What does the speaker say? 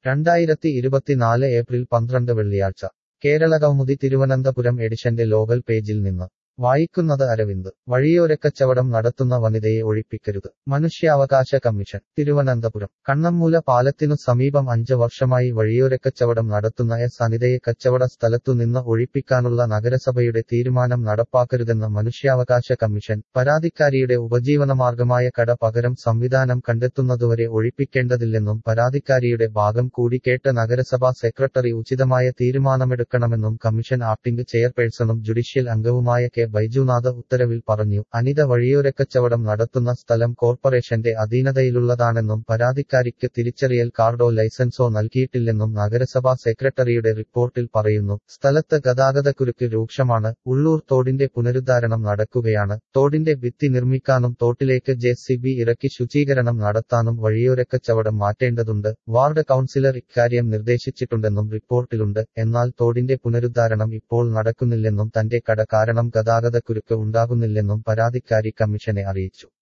രണ്ടായിരത്തി ഇരുപത്തിനാല് ഏപ്രിൽ പന്ത്രണ്ട് വെള്ളിയാഴ്ച കേരളകൗമുദി തിരുവനന്തപുരം എഡിഷന്റെ ലോകൽ പേജിൽ നിന്ന് വായിക്കുന്നത് അരവിന്ദ് വഴിയോരക്കച്ചവടം നടത്തുന്ന വനിതയെ ഒഴിപ്പിക്കരുത് മനുഷ്യാവകാശ കമ്മീഷൻ തിരുവനന്തപുരം കണ്ണമ്മൂല പാലത്തിനു സമീപം അഞ്ച് വർഷമായി വഴിയോരക്കച്ചവടം നടത്തുന്ന എസ് അനിതയെ കച്ചവട സ്ഥലത്തുനിന്ന് ഒഴിപ്പിക്കാനുള്ള നഗരസഭയുടെ തീരുമാനം നടപ്പാക്കരുതെന്ന് മനുഷ്യാവകാശ കമ്മീഷൻ പരാതിക്കാരിയുടെ ഉപജീവനമാർഗമായ കട പകരം സംവിധാനം കണ്ടെത്തുന്നതുവരെ ഒഴിപ്പിക്കേണ്ടതില്ലെന്നും പരാതിക്കാരിയുടെ ഭാഗം കൂടി കേട്ട് നഗരസഭാ സെക്രട്ടറി ഉചിതമായ തീരുമാനമെടുക്കണമെന്നും കമ്മീഷൻ ആക്ടിംഗ് ചെയർപേഴ്സണും ജുഡീഷ്യൽ അംഗവുമായ കെ ബൈജുനാഥ് ഉത്തരവിൽ പറഞ്ഞു അനിത വഴിയോരക്കച്ചവടം നടത്തുന്ന സ്ഥലം കോർപ്പറേഷന്റെ അധീനതയിലുള്ളതാണെന്നും പരാതിക്കാരിക്ക് തിരിച്ചറിയൽ കാർഡോ ലൈസൻസോ നൽകിയിട്ടില്ലെന്നും നഗരസഭാ സെക്രട്ടറിയുടെ റിപ്പോർട്ടിൽ പറയുന്നു സ്ഥലത്ത് ഗതാഗതക്കുരുക്ക് രൂക്ഷമാണ് ഉള്ളൂർ തോടിന്റെ പുനരുദ്ധാരണം നടക്കുകയാണ് തോടിന്റെ ഭിത്തി നിർമ്മിക്കാനും തോട്ടിലേക്ക് ജെ സി ബി ഇറക്കി ശുചീകരണം നടത്താനും വഴിയോരക്കച്ചവടം മാറ്റേണ്ടതുണ്ട് വാർഡ് കൌൺസിലർ ഇക്കാര്യം നിർദ്ദേശിച്ചിട്ടുണ്ടെന്നും റിപ്പോർട്ടിലുണ്ട് എന്നാൽ തോടിന്റെ പുനരുദ്ധാരണം ഇപ്പോൾ നടക്കുന്നില്ലെന്നും തന്റെ കട കാരണം ഗതാഗതക്കുരുക്ക് ഉണ്ടാകുന്നില്ലെന്നും പരാതിക്കാരി കമ്മീഷനെ അറിയിച്ചു